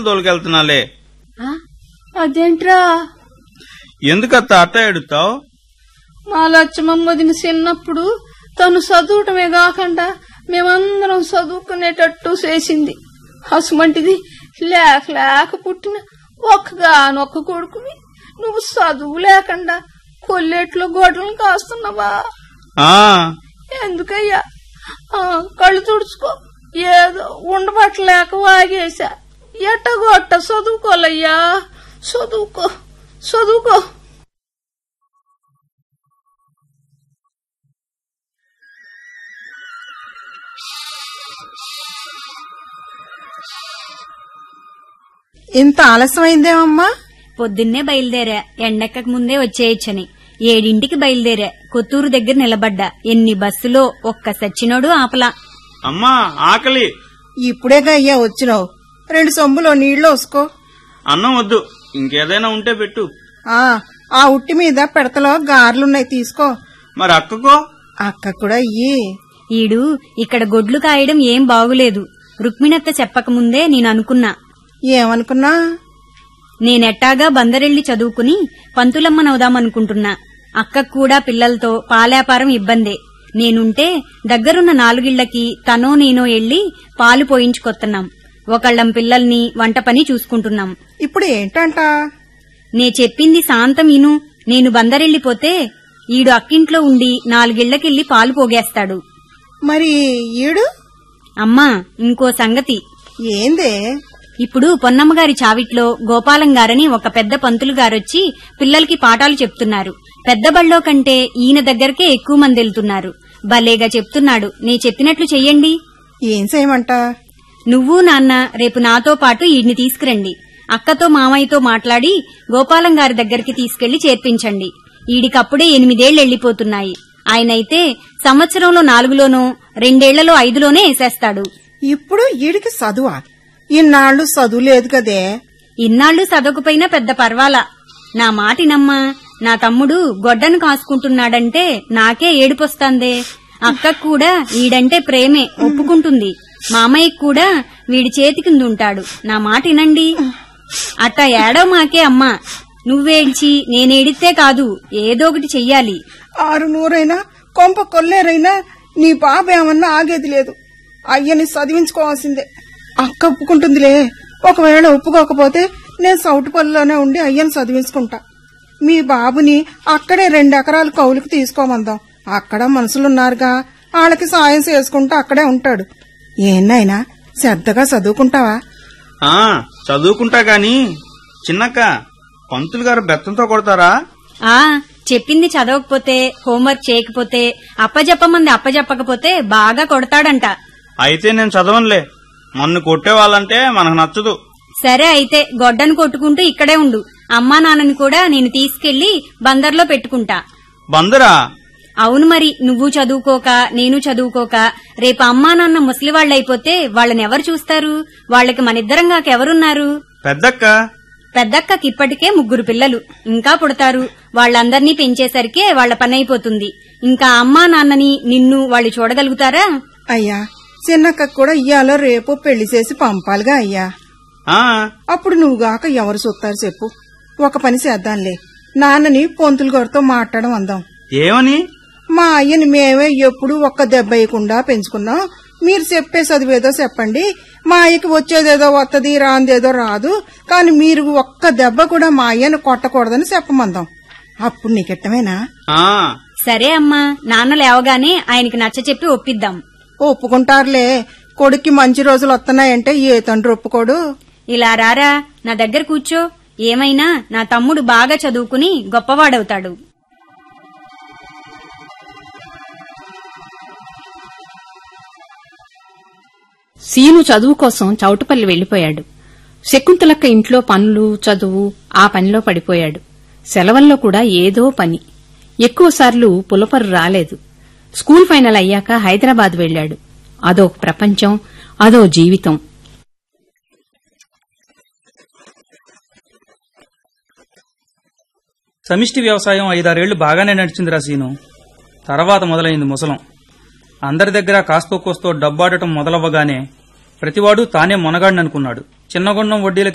తోలుకెళ్తున్నాలే ఆ? అదేంట్రా ఎందుకత్త అట్ట ఎడుతావు మా లచ్చమమ్మదిని చిన్నప్పుడు తను చదువుటమే కాకుండా మేమందరం చదువుకునేటట్టు చేసింది అసుమంటిది లేక లేక పుట్టిన ఒక్కగానొక్క కొడుకువి నువ్వు చదువు లేకుండా కొల్లేట్లో గొడ్లను కాస్తున్నావా ఆ ఎందుకయ్యా ఆ, కళ్ళు తుడుచుకో ఏదో ఉండబట్టలేక వాగేశా ఎట్టగొట్ట చదువుకోలయ్యా చదువుకో చదువుకో ఇంత ఆలస్యమైందేమమ్మా పొద్దున్నే బయలుదేరా ఎండెక్కక ముందే వచ్చేయచ్చని ఏడింటికి బయలుదేరా కొత్తూరు దగ్గర నిలబడ్డా ఎన్ని బస్సులో ఒక్క సచ్చినోడు ఆపలా అమ్మా ఆకలి ఇప్పుడేగా అయ్యా వచ్చినావు రెండు సొంబులో నీళ్లు వసుకో అన్నం వద్దు ఇంకేదైనా ఉంటే పెట్టు ఆ ఆ ఉట్టి మీద పెడతలో గారెలున్నాయి తీసుకో మరి అక్కకో అక్క కూడా ఇయ్యి ఈడు ఇక్కడ గొడ్లు కాయడం ఏం బాగులేదు రుక్మిణత్త చెప్పకముందే నేను అనుకున్నా ఏమనుకున్నా నేనెట్టాగా బందరెళ్లి చదువుకుని పంతులమ్మనవుదామనుకుంటున్నా అక్కకు కూడా పిల్లలతో పాలేపారం ఇబ్బందే నేనుంటే దగ్గరున్న నాలుగిళ్లకి తనో నేనో ఎళ్లి పాలు పోయించుకొస్తున్నాం ఒకళ్ళం పిల్లల్ని వంట పని చూసుకుంటున్నాం ఇప్పుడు ఏంటంట నే చెప్పింది శాంతం ఇను నేను బందరెళ్లిపోతే ఈడు అక్కింట్లో ఉండి నాలుగిళ్లకెళ్లి పాలు పోగేస్తాడు మరి ఈడు అమ్మా ఇంకో సంగతి ఏందే ఇప్పుడు పొన్నమ్మగారి చావిట్లో గోపాలం గారని ఒక పెద్ద పంతులు గారొచ్చి పిల్లలకి పాఠాలు చెప్తున్నారు పెద్ద బళ్ళో కంటే ఈయన దగ్గరకే ఎక్కువ మంది వెళ్తున్నారు భలేగా చెప్తున్నాడు నే చెప్పినట్లు చెయ్యండి ఏం చేయమంట నువ్వు నాన్న రేపు నాతో పాటు ఈడ్ని తీసుకురండి అక్కతో మామయ్యతో మాట్లాడి గోపాలం గారి దగ్గరికి తీసుకెళ్లి చేర్పించండి ఈడికప్పుడే ఎనిమిదేళ్లు వెళ్లిపోతున్నాయి ఆయనైతే సంవత్సరంలో నాలుగులోనో రెండేళ్లలో ఐదులోనే వేసేస్తాడు ఇప్పుడు ఈడికి చదువా ఇన్నాళ్ళు చదువు లేదు కదే ఇన్నాళ్లు చదవకపోయినా పెద్ద పర్వాలా నా మాటినమ్మా నా తమ్ముడు గొడ్డను కాసుకుంటున్నాడంటే నాకే ఏడుపొస్తాందే అక్కకు కూడా ఈడంటే ప్రేమే ఒప్పుకుంటుంది మామయ్యకు కూడా వీడి చేతి కింద ఉంటాడు నా మాట వినండి అట్టా ఏడో మాకే అమ్మా నువ్వేడ్చి నేనేడితే కాదు ఏదో ఒకటి చెయ్యాలి ఆరు నూరైనా కొంప కొల్లేరైనా నీ పాప ఏమన్నా ఆగేది లేదు అయ్యని చదివించుకోవాల్సిందే అక్క ఒప్పుకుంటుందిలే ఒకవేళ ఒప్పుకోకపోతే నేను సౌటుపల్లిలోనే ఉండి అయ్యని చదివించుకుంటా మీ బాబుని అక్కడే రెండు ఎకరాలు కౌలుకు తీసుకోమందాం అక్కడ మనుషులున్నారుగా వాళ్ళకి సాయం చేసుకుంటూ అక్కడే ఉంటాడు ఏనాయనా శ్రద్ధగా చదువుకుంటావా ఆ చదువుకుంటా గాని చిన్నక్క పంతులు గారు బెత్తంతో కొడతారా ఆ చెప్పింది చదవకపోతే హోంవర్క్ చేయకపోతే అప్పజెప్పమంది అప్పజెప్పకపోతే బాగా కొడతాడంట అయితే నేను చదవనులే మన్ను కొట్టేవాళ్ళంటే మనకు నచ్చదు సరే అయితే గొడ్డను కొట్టుకుంటూ ఇక్కడే ఉండు అమ్మా నాన్నని కూడా నేను తీసుకెళ్లి బందర్లో పెట్టుకుంటా బందరా అవును మరి నువ్వు చదువుకోక నేను చదువుకోక రేపు అమ్మా నాన్న ముసలివాళ్లైపోతే వాళ్ళని ఎవరు చూస్తారు వాళ్ళకి మనిద్దరంగాక ఎవరున్నారు పెద్దక్క పెద్దక్కకి ఇప్పటికే ముగ్గురు పిల్లలు ఇంకా పుడతారు వాళ్ళందర్నీ పెంచేసరికే వాళ్ల పని అయిపోతుంది ఇంకా అమ్మా నాన్నని నిన్ను వాళ్ళు చూడగలుగుతారా అయ్యా చిన్నక్క కూడా ఇయ్యాలో రేపు పెళ్లి చేసి పంపాలిగా అయ్యా ఆ అప్పుడు నువ్వుగాక ఎవరు చూస్తారు చెప్పు ఒక పని చేద్దాంలే నాన్నని పొంతులు గారితో మాట్లాడడం అందాం ఏమని మా అయ్యని మేమే ఎప్పుడు ఒక్క దెబ్బ వేయకుండా పెంచుకున్నాం మీరు చెప్పే చదివేదో చెప్పండి మా అయ్యకి వచ్చేదేదో వత్తది రాందేదో రాదు కానీ మీరు ఒక్క దెబ్బ కూడా మా అయ్యని కొట్టకూడదని చెప్పమందాం అప్పుడు నీకెట్టమేనా ఆ సరే అమ్మా నాన్న లేవగానే ఆయనకి నచ్చ చెప్పి ఒప్పిద్దాం ఒప్పుకుంటారులే కొడుక్కి మంచి రోజులు వస్తున్నాయంటే ఏ తండ్రి ఒప్పుకోడు ఇలా రారా నా దగ్గర కూర్చో ఏమైనా నా తమ్ముడు బాగా చదువుకుని గొప్పవాడవుతాడు సీను చదువు కోసం చౌటుపల్లి వెళ్లిపోయాడు శకుంతలక్క ఇంట్లో పనులు చదువు ఆ పనిలో పడిపోయాడు సెలవుల్లో కూడా ఏదో పని ఎక్కువసార్లు పులపరు రాలేదు స్కూల్ ఫైనల్ అయ్యాక హైదరాబాద్ వెళ్లాడు అదో ప్రపంచం అదో జీవితం సమిష్టి వ్యవసాయం ఐదారేళ్లు బాగానే నడిచిందిరా సీను తర్వాత మొదలైంది ముసలం అందరి దగ్గర కాస్తో కోస్తో డబ్బాడటం మొదలవ్వగానే ప్రతివాడు తానే మొనగాడిననుకున్నాడు చిన్నగొండం వడ్డీలకి